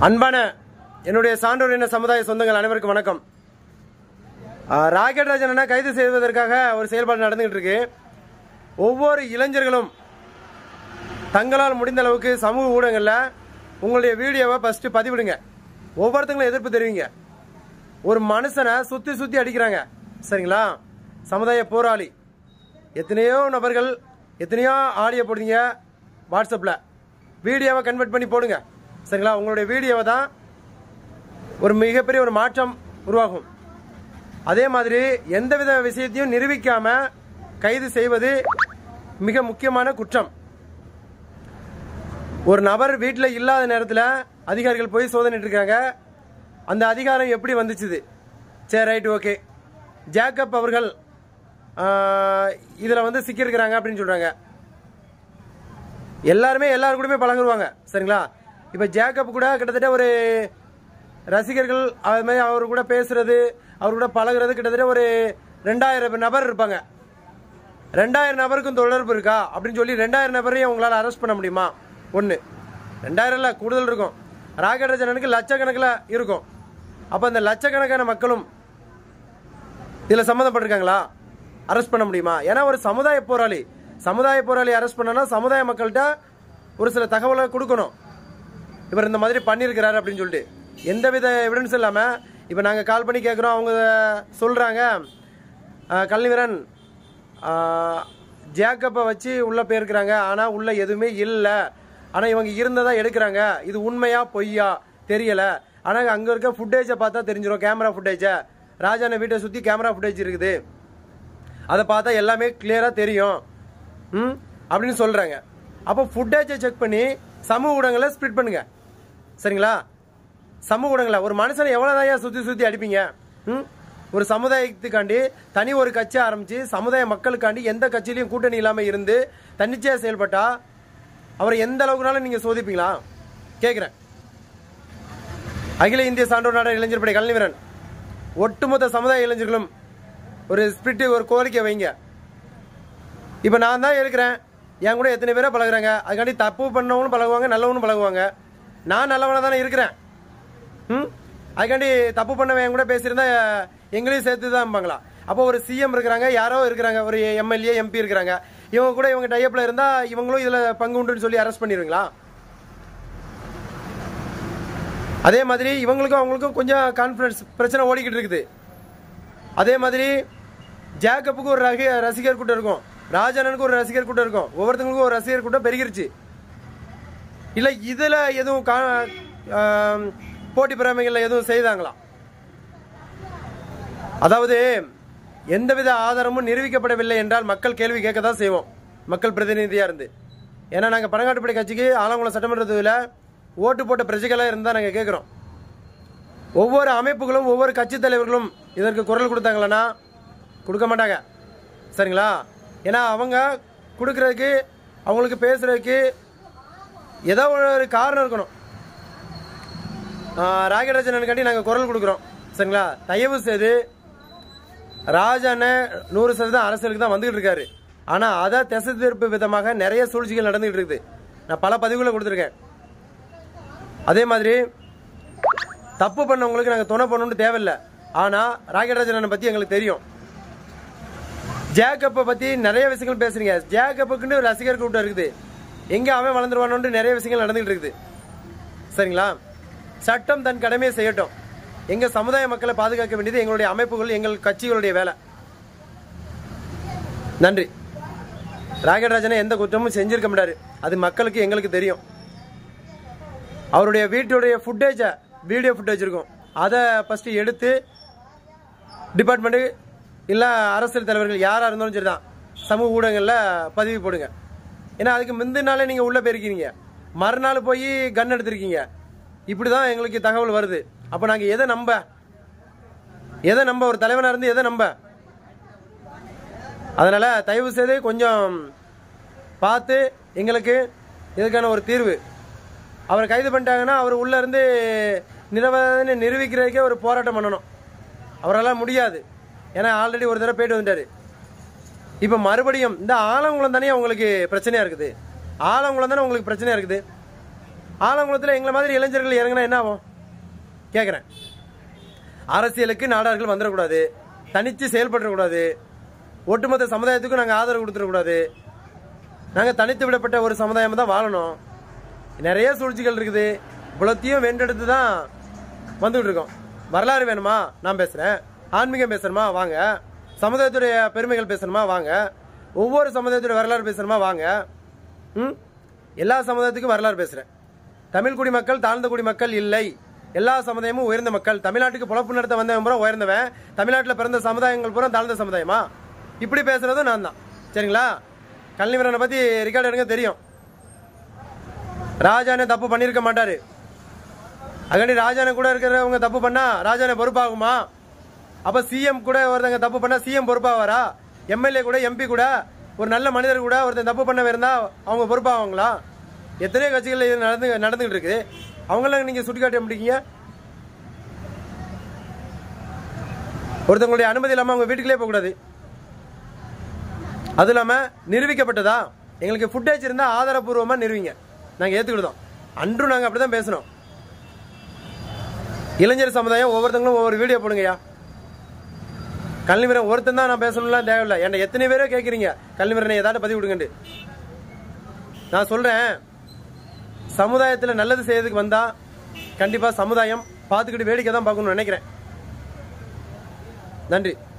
அன்பான என்னுடைய சான்றோர் இன சமுதாய சொந்தங்கள் அனைவருக்கும் வணக்கம் ஆ, ராக்கெட் ராஜன் அண்ணா கைது செய்வதற்காக ஒரு செயல்பாடு நடந்துகிட்டு இருக்கு ஒவ்வொரு இளைஞர்களும் தங்களால் முடிந்த அளவுக்கு சமூக ஊடகங்களில் உங்களுடைய வீடியோவை ஃபர்ஸ்ட் பதிவிடுங்க ஒவ்வொருத்தங்களும் எதிர்ப்பு தெரிவிங்க ஒரு மனுஷனை சுத்தி சுத்தி அடிக்கிறாங்க சரிங்களா சமுதாய போராளி எத்தனையோ நபர்கள் எத்தனையோ ஆடியோ போடுறீங்க வாட்ஸ்அப்பில் வீடியோவை கன்வெர்ட் பண்ணி போடுங்க சரிங்களா உங்களுடைய வீடியோவை தான் ஒரு மிகப்பெரிய ஒரு மாற்றம் உருவாகும் அதே மாதிரி எந்தவித விஷயத்தையும் நிரூபிக்காம கைது செய்வது மிக முக்கியமான குற்றம் ஒரு நபர் வீட்டில் இல்லாத நேரத்தில் அதிகாரிகள் போய் சோதனை இருக்காங்க அந்த அதிகாரம் எப்படி வந்துச்சுது சரி ரைட் ஓகே ஜேக்கப் அவர்கள் இதில் வந்து சிக்கியிருக்கிறாங்க அப்படின்னு சொல்கிறாங்க எல்லாருமே எல்லாரும் கூடமே பழகுவாங்க சரிங்களா இப்போ ஜேக்கப் கூட கிட்டத்தட்ட ஒரு ரசிகர்கள் அது மாதிரி அவர் கூட பேசுறது அவர் கூட பழகுறது கிட்டத்தட்ட ஒரு ரெண்டாயிரம் நபர் இருப்பாங்க ரெண்டாயிரம் நபருக்கும் தொடர்பு இருக்கா அப்படின்னு சொல்லி ரெண்டாயிரம் நபரையும் உங்களால் அரெஸ்ட் பண்ண முடியுமா ஒன்று ரெண்டாயிரம் இல்லை கூடுதல் இருக்கும் ராக்கெட் ரஜனனுக்கு லட்சக்கணக்கில் இருக்கும் அப்போ அந்த லட்சக்கணக்கான மக்களும் இதில் சம்மந்தப்பட்டிருக்காங்களா அரெஸ்ட் பண்ண முடியுமா ஏன்னா ஒரு சமுதாய போராளி சமுதாய போராளி அரெஸ்ட் பண்ணனா சமுதாய மக்கள்கிட்ட ஒரு சில தகவலை கொடுக்கணும் இவர் இந்த மாதிரி பண்ணியிருக்கிறாரு அப்படின்னு சொல்லிட்டு எந்தவித எவிடன்ஸ் இல்லாமல் இப்போ நாங்கள் கால் பண்ணி கேட்குறோம் அவங்க சொல்கிறாங்க கல்விவரன் ஜேக்கப்பை வச்சு உள்ளே போயிருக்கிறாங்க ஆனால் உள்ளே எதுவுமே இல்லை ஆனால் இவங்க இருந்ததா எடுக்கிறாங்க இது உண்மையா பொய்யா தெரியல ஆனால் அங்கே இருக்க ஃபுட்டேஜை பார்த்தா தெரிஞ்சிடும் கேமரா ஃபுட்டேஜை ராஜான வீட்டை சுற்றி கேமரா ஃபுட்டேஜ் இருக்குது அதை பார்த்தா எல்லாமே கிளியராக தெரியும் ம் அப்படின்னு சொல்கிறாங்க அப்போ ஃபுட்டேஜை செக் பண்ணி சமூக ஊடகங்களை ஸ்ப்ரிட் பண்ணுங்க சரிங்களா சமூக ஊடகங்களை ஒரு மனுஷனை எவ்வளோதான் சுற்றி சுற்றி அடிப்பீங்க ம் ஒரு சமுதாயத்துக்காண்டி தனி ஒரு கட்சி ஆரம்பித்து சமுதாய மக்களுக்காண்டி எந்த கட்சியிலையும் கூட்டணி இல்லாமல் இருந்து தன்னிச்சையாக செயல்பட்டா அவரை எந்த அளவுக்குனாலும் நீங்கள் சோதிப்பீங்களா கேட்குறேன் அகில இந்திய சான்றோர் நாட இளைஞர் படை கல்விவரன் ஒட்டுமொத்த சமுதாய இளைஞர்களும் ஒரு ஸ்பிரிட் ஒரு கோரிக்கை வைங்க இப்போ நான் தான் இருக்கிறேன் என் கூட எத்தனை பேரை பழகுறாங்க அதுக்காண்டி தப்பு பண்ணவனும் பழகுவாங்க நல்லவனும் பழகுவாங்க நான் நல்லவனாக தானே இருக்கிறேன் ம் அதுக்காண்டி தப்பு பண்ணவன் என் கூட பேசியிருந்தா எங்களையும் சேர்த்து தான் இருப்பாங்களா அப்போ ஒரு சிஎம் இருக்கிறாங்க யாரோ இருக்கிறாங்க ஒரு எம்எல்ஏ எம்பி இருக்கிறாங்க இவங்க கூட இவங்க டைப்பில் இருந்தால் இவங்களும் இதில் பங்கு உண்டுன்னு சொல்லி அரெஸ்ட் பண்ணிடுவீங்களா அதே மாதிரி இவங்களுக்கும் அவங்களுக்கும் கொஞ்சம் கான்ஃபிடன்ஸ் பிரச்சனை ஓடிக்கிட்டு இருக்குது அதே மாதிரி ஜேக்கப்புக்கு ஒரு ரக ரசிகர் கூட்டம் இருக்கும் ராஜானனுக்கு ஒரு ரசிகர் கூட்டம் இருக்கும் ஒவ்வொருத்தங்களுக்கும் ஒரு ரசிகர் கூட்டம் பெருகிருச்சு இல்லை இதில் எதுவும் கா ஆம், போட்டி பொறாமைகளில் எதுவும் செய்தாங்களா அதாவது எந்தவித ஆதாரமும் நிரூபிக்கப்படவில்லை என்றால் மக்கள் கேள்வி கேட்க தான் செய்வோம் மக்கள் பிரதிநிதியாக இருந்து ஏன்னா நாங்கள் பனங்காட்டுப்படை கட்சிக்கு ஆலங்குளம் சட்டமன்ற தொகுதியில் ஓட்டு போட்ட பிரஜைகளாக இருந்தால் நாங்கள் கேட்குறோம் ஒவ்வொரு அமைப்புகளும் ஒவ்வொரு கட்சி தலைவர்களும் இதற்கு குரல் கொடுத்தாங்களன்னா கொடுக்க மாட்டாங்க சரிங்களா ஏன்னா அவங்க கொடுக்கறதுக்கு அவங்களுக்கு பேசுறதுக்கு ஏதோ ஒரு காரணம் இருக்கணும் ராகராஜனுக்காண்டி நாங்கள் குரல் கொடுக்குறோம் சரிங்களா தயவு செய்து ராஜான நூறு சதவீதம் அரசியலுக்கு தான் வந்துகிட்டு இருக்காரு ஆனால் அதை திசை திருப்பு விதமாக நிறைய சூழ்ச்சிகள் நடந்துகிட்டு இருக்குது நான் பல பதிவுகளை கொடுத்துருக்கேன் அதே மாதிரி தப்பு பண்ணவங்களுக்கு நாங்கள் துணை பண்ணணும்னு தேவையில்லை ஆனால் ராகராஜனை பற்றி எங்களுக்கு தெரியும் ஜேக்கப்பை பற்றி நிறைய விஷயங்கள் பேசுறீங்க ஜேக்கப்புக்குன்னு ஒரு ரசிகர் கூட்டம் இருக்குது எங்கே அவன் வளர்ந்துருவானோன்ட்டு நிறைய விஷயங்கள் நடந்துகிட்டு இருக்குது சரிங்களா சட்டம் தன் கடமையை செய்யட்டும் எங்க சமுதாய மக்களை பாதுகாக்க வேண்டியது எங்களுடைய அமைப்புகள் எங்கள் கட்சிகளுடைய வேலை நன்றி ராகராஜனை எந்த குற்றமும் செஞ்சிருக்க மாட்டாரு அது மக்களுக்கு எங்களுக்கு தெரியும் அவருடைய வீட்டுடைய ஃபுட்டேஜை வீடியோ ஃபுட்டேஜ் இருக்கும் அதை ஃபஸ்ட்டு எடுத்து டிபார்ட்மெண்ட்டு இல்லை அரசியல் தலைவர்கள் யாராக இருந்தாலும் சரி தான் சமூக ஊடகங்களில் பதிவு போடுங்க ஏன்னா அதுக்கு முந்தின நாளே நீங்கள் உள்ளே போயிருக்கீங்க மறுநாள் போய் கன் எடுத்திருக்கீங்க இப்படி தான் எங்களுக்கு தகவல் வருது அப்போ நாங்கள் எதை நம்ப எதை நம்ப ஒரு தலைவனாக இருந்து எதை நம்ப அதனால் தயவு செய்து கொஞ்சம் பார்த்து எங்களுக்கு இதுக்கான ஒரு தீர்வு அவரை கைது பண்ணிட்டாங்கன்னா அவர் உள்ளே இருந்து நிரவதனை நிரூபிக்கிறதுக்கே ஒரு போராட்டம் பண்ணணும் அவரால் முடியாது ஏன்னா ஆல்ரெடி ஒரு தடவை போயிட்டு வந்துட்டாரு இப்போ மறுபடியும் இந்த ஆலங்குளம் தானே உங்களுக்கு பிரச்சனையாக இருக்குது ஆலங்குளம் தானே உங்களுக்கு பிரச்சனையாக இருக்குது ஆலங்குளத்தில் எங்களை மாதிரி இளைஞர்கள் இறங்கினா என்ன ஆகும் கேட்குறேன் அரசியலுக்கு நாடார்கள் வந்துடக்கூடாது தனித்து செயல்படக்கூடாது ஒட்டுமொத்த சமுதாயத்துக்கும் நாங்கள் ஆதரவு கொடுத்துடக்கூடாது நாங்கள் தனித்து விடப்பட்ட ஒரு சமுதாயம் தான் வாழணும் நிறைய சூழ்ச்சிகள் இருக்குது இவ்வளோத்தையும் வென்றெடுத்து தான் வந்துகிட்டு இருக்கோம் வரலாறு வேணுமா நான் பேசுகிறேன் ஆன்மீகம் பேசணுமா வாங்க சமுதாயத்துடைய பெருமைகள் பேசணுமா வாங்க ஒவ்வொரு சமுதாயத்துடைய வரலாறு பேசணுமா வாங்க ம் எல்லா சமுதாயத்துக்கும் வரலாறு பேசுகிறேன் தமிழ் குடிமக்கள் தாழ்ந்த குடிமக்கள் இல்லை எல்லா சமுதாயமும் உயர்ந்த மக்கள் தமிழ்நாட்டுக்கு பொழப்பு நடத்த வந்தவன் பூரா உயர்ந்தவன் தமிழ்நாட்டில் பிறந்த சமுதாயங்கள் பூரா தாழ்ந்த சமுதாயமா இப்படி பேசுறதும் நான் தான் சரிங்களா கல்விவரனை பற்றி ரெக்கார்டு எடுங்க தெரியும் ராஜானே தப்பு பண்ணியிருக்க மாட்டாரு அகண்டி ராஜானை கூட இருக்கிறவங்க தப்பு பண்ணா ராஜானே பொறுப்பாகுமா அப்ப சிஎம் கூட ஒருத்தங்க தப்பு பண்ணா சிஎம் பொறுப்பாவாரா எம்எல்ஏ கூட எம்பி கூட ஒரு நல்ல மனிதர் கூட ஒருத்தன் தப்பு பண்ண இருந்தா அவங்க பொறுப்பாவாங்களா எத்தனையோ கட்சிகள் இது நடந்து நடந்துகிட்டு இருக்கு அவங்களாம் நீங்க சுட்டிக்காட்ட முடியுங்க ஒருத்தவங்களுடைய அனுமதி இல்லாம அவங்க வீட்டுக்குள்ளே போகக்கூடாது அது இல்லாம நிரூபிக்கப்பட்டதா எங்களுக்கு ஃபுட்டேஜ் இருந்தா ஆதாரபூர்வமா நிறுவிங்க நாங்க ஏத்துக்கிட்டோம் அன்றும் நாங்க அப்படிதான் பேசணும் இளைஞர் சமுதாயம் ஒவ்வொருத்தங்களும் ஒவ்வொரு வீடியோ போடுங்கய்யா கல்விவரன் ஒருத்தன் தான் நான் பேசணும்லாம் தேவையில்லை என்ன எத்தனை பேரோ கேட்குறீங்க கல்விவரனை ஏதாவது பதிவு விடுங்கண்டு நான் சொல்றேன் சமுதாயத்தில் நல்லது செய்யறதுக்கு வந்தா கண்டிப்பா சமுதாயம் பார்த்துக்கிட்டு வேடிக்கை தான் பார்க்கணும்னு நினைக்கிறேன் நன்றி